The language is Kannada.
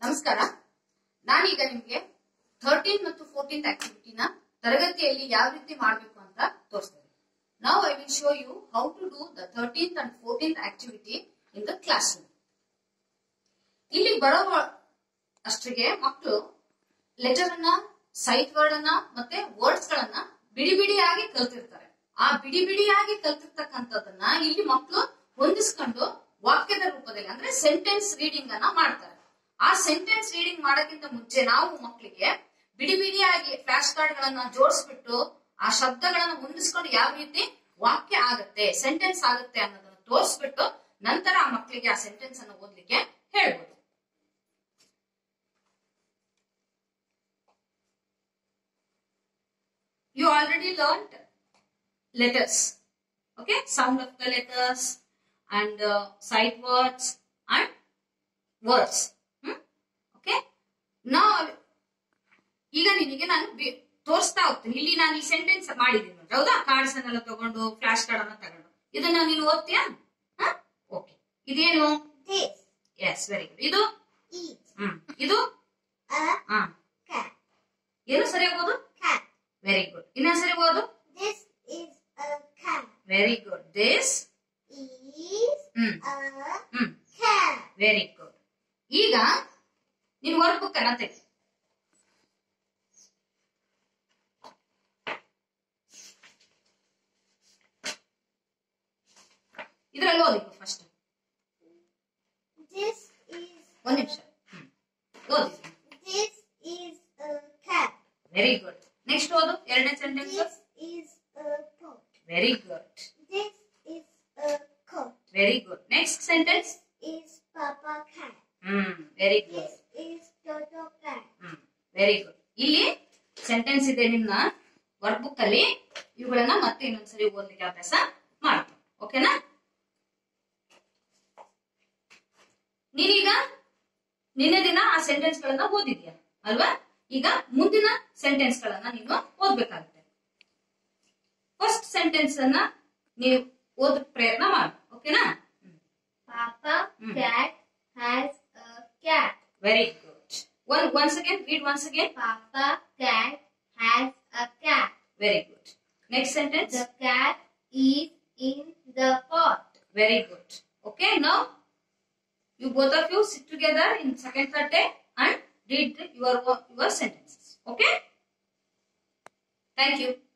ನಮಸ್ಕಾರ ನಾನೀಗ ನಿಮ್ಗೆ ಥರ್ಟೀನ್ ಮತ್ತು ಫೋರ್ಟೀನ್ ಆಕ್ಟಿವಿಟಿನ ತರಗತಿಯಲ್ಲಿ ಯಾವ ರೀತಿ ಮಾಡಬೇಕು ಅಂತ ತೋರಿಸ್ತೇನೆ ನಾವು I will show you how to do the thirteenth and fourteenth activity in the classroom ಇಲ್ಲಿ ಬರೋ ಅಷ್ಟಿಗೆ ಮಕ್ಕಳು ಲೆಟರ್ ಅನ್ನ ಸೈಟ್ ವರ್ಡ್ ಅನ್ನ ಮತ್ತೆ ವರ್ಡ್ಸ್ ಗಳನ್ನ ಬಿಡಿ ಬಿಡಿಯಾಗಿ ಕಲ್ತಿರ್ತಾರೆ ಆ ಬಿಡಿ ಬಿಡಿಯಾಗಿ ಕಲ್ತಿರ್ತಕ್ಕಂಥದ್ದನ್ನ ಇಲ್ಲಿ ಮಕ್ಕಳು ಹೊಂದಿಸ್ಕೊಂಡು ವಾಕ್ಯದ ರೂಪದಲ್ಲಿ ಅಂದ್ರೆ ಸೆಂಟೆನ್ಸ್ ರೀಡಿಂಗ್ ಅನ್ನ ಮಾಡ್ತಾರೆ ಆ ಸೆಂಟೆನ್ಸ್ ರೀಡಿಂಗ್ ಮಾಡೋಕ್ಕಿಂತ ಮುಂಚೆ ನಾವು ಮಕ್ಕಳಿಗೆ ಬಿಡಿ ಬಿಡಿಯಾಗಿ ಫ್ಲಾಶ್ ಕಾರ್ಡ್ ಗಳನ್ನ ಜೋಡಿಸ್ಬಿಟ್ಟು ಆ ಶಬ್ದಗಳನ್ನ ಹೊಂದಿಸ್ಕೊಂಡು ಯಾವ ರೀತಿ ವಾಕ್ಯ ಆಗತ್ತೆ ಸೆಂಟೆನ್ಸ್ ಆಗುತ್ತೆ ಅನ್ನೋದನ್ನ ತೋರಿಸ್ಬಿಟ್ಟು ನಂತರ ಆ ಮಕ್ಕಳಿಗೆ ಆ ಸೆಂಟೆನ್ಸ್ ಅನ್ನು ಓದ್ಲಿಕ್ಕೆ ಹೇಳ್ಬೋದು you already learned letters okay sound of the letters and uh, sight words and words hmm? okay now ಈಗ ನಿನಗೆ ನಾನು ಬಿ- ತೋರಿಸ್ತಾ ಹೋಗ್ತೀನಿ ಇಲ್ಲಿ ನಾನು ಈ ಸೆಂಟೆನ್ಸ್ ಮಾಡಿದ್ದೀನಿ ನೋಡ್ರಿ ಹೌದಾ ಕಾರ್ಡ್ಸ್ ಅನ್ನೆಲ್ಲ ತಗೊಂಡು ಫ್ಲಾಶ್ ಕಾರ್ಡ್ ಅನ್ನ ತಗೊಂಡು ಇದನ್ನ ನೀನು ಓದ್ತೀಯಾ ಓಕೆ ಇದೇನು This ಎಸ್ ವೆರಿ ಗುಡ್ ಇದು is ಹ್ಮ್ ಇದು a ಹಾ cat. ಏನು ಸರಿಯಾಗಿ ಓದು Cat. ವೆರಿ ಗುಡ್ ಇನ್ನೊಂದ್ ಸರಿ ಓದು This is a cat. Very good this Is hmm a hmm cat. Very good ಈಗ ನೀನ್ ವರ್ಕ್ ಬುಕ್ ಅನ್ನ ತೆಗಿ ಇದ್ರಲ್ಲಿ ಓದಿ ಫಸ್ಟ್ This is ಒಂದ್ ನಿಮಿಷ ಹ್ಮ್ ಓದಿ this is a cat. Very good next ಓದು ಎರಡನೇ sentence This is a pot. Very good This is a coat. Very good next sentence Is Papa cat. Hmm very good This is Toto cat. Hmm very good ಇಲ್ಲಿ ಸೆಂಟೆನ್ಸ್ ಇದೆ ನಿನ್ನ ವರ್ಕ್ ಬುಕ್ ಅಲ್ಲಿ ಇವುಗಳನ್ನ ಮತ್ತೆ ಇನ್ನೊಂದ್ಸರಿ ಓದ್ಲಿಕ್ಕೆ ಅಭ್ಯಾಸ ಮಾಡ್ತೀನಿ ಓಕೆನಾ ನೀನೀಗ ನಿನ್ನೆ ದಿನ ಆ ಸೆಂಟೆನ್ಸ್ ಗಳನ್ನ ಓದಿದ್ಯಾ ಅಲ್ವಾ ಈಗ ಮುಂದಿನ ಸೆಂಟೆನ್ಸ್ ಗಳನ್ನ ನೀನು ಓದ್ಬೇಕಾಗುತ್ತೆ ಫಸ್ಟ್ ಸೆಂಟೆನ್ಸ್ ಅನ್ನ ನೀವು ಓದ ಪ್ರಯತ್ನ ಮಾಡು ಓಕೆನಾ Papa Hmm. cat has a cat. Very good one once again read once again Papa cat has a cat. Very good next sentence The cat is in the pot. Very good. Okay, now you both of you sit together in second third day and read the- your your sentences. Okay. Thank you.